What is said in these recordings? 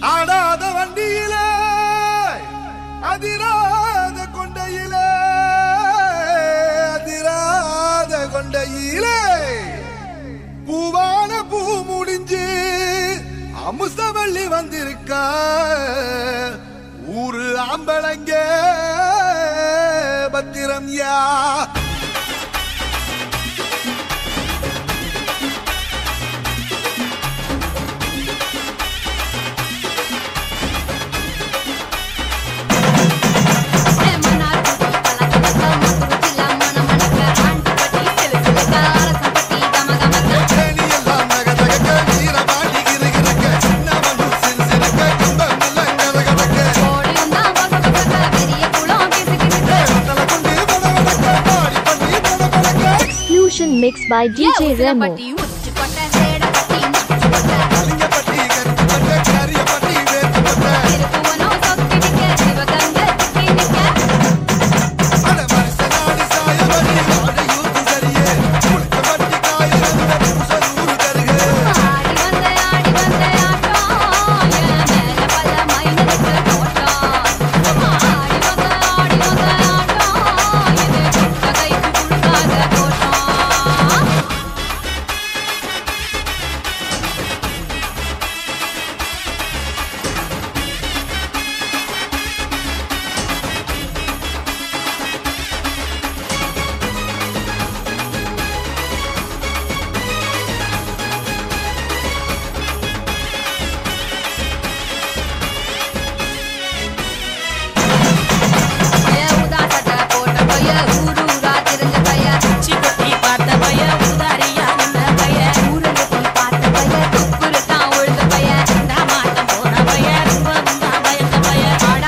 ஆடாத வண்டியிலே அதிராத கொண்டையிலே அதிராத கொண்டையிலே பூவான பூ முடிஞ்சு அமுசவள்ளி வந்திருக்கா ஊரு ஆம்பளங்க பத்திரம் யா கேணி எல்லாம் நகதகக்க, வீரபாண்டி கிறுகிறுக்க, சின்னவனும் சிறுசிறுக்க, கும்பம் எல்லாம் கதகதக்க, தலை குண்டி படபடக்க, பாடி பண்ணி படபடக்க, Fusion mixed by DJ Remo. Kalingapatti, கருத்துப்பட்ட, Kariyapatti, வேட்டுப்பட்ட, அட மனுஷனாடி சாயவடி, வாழை யூத்து சரியே, புளிச்சப்பட்டி காயிரதுட, புருஷனூரு கருகு. சிக்குட்டி பார்த்த பைய உதாரியா நின்ன பைய தாமாட்டம் போன பைய ரொம்ப வந்தா பயந்த பைய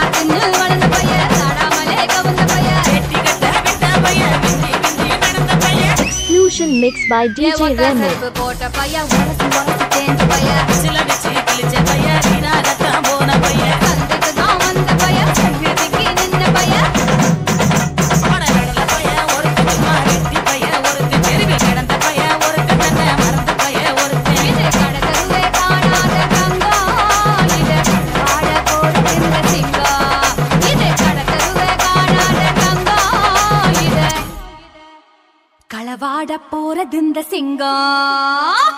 வெட்டி கட்ட விட்ட பைய விந்தி விந்தி நடந்த பைய Fusion mixed by DJ Remo. போட்ட பைய உரசி உரசி தேஞ்ச பைய சில வச்சு கிழிச்ச பைய வீணாகத்தான் போன பைய சந்தைக்கு தான் வந்த பைய சங்கதிக்கு நின்ன பைய ஆடலடல பைய ஒருத்தி சும்மா வெட்டி பைய ஒருத்தி தெருவில் கிடந்த பைய ஒருத்த தன்னை மறந்த பைய ஒருத்தன் இது கடற்கருவே காணாத தங்கம் இது வாழ போடுகின்ற சிங்கம் இது கடற்கருவே காணாத தங்கம் இது களவாட போறது இந்த சிங்கம்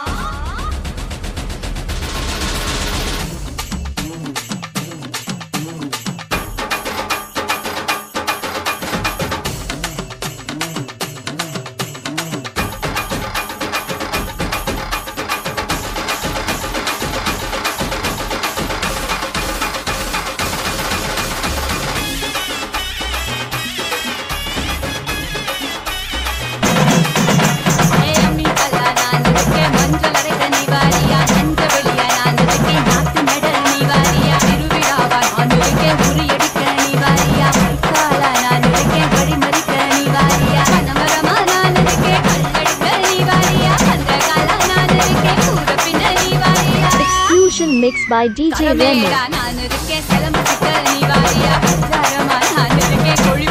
ஏ அம்மி கல்லா நான் இருக்கேன் மஞ்சள் அரைக்க நீ வாரியா நஞ்ச வெளியா நான் இருக்கேன் நாத்து மெடல் நீ வாரியா திருவிழாவா நான் இருக்கேன் உரியடிக்க நீ வாரியா மைக்காலா நான் இருக்கேன் வழிமறிக்க நீ வாரியா கனமரமா நான் இருக்கேன் கல்லடிக்க நீ வாரியா கந்தகாலா நான் இருக்கேன் கூட பின்ன நீ வாரியா Fusion mixed by DJ Remo. கரமேடா நான் இருக்கேன் சிலம்பு சிக்க நீ வாரியா பஞ்சாரமா நான் இருக்கேன் கொழி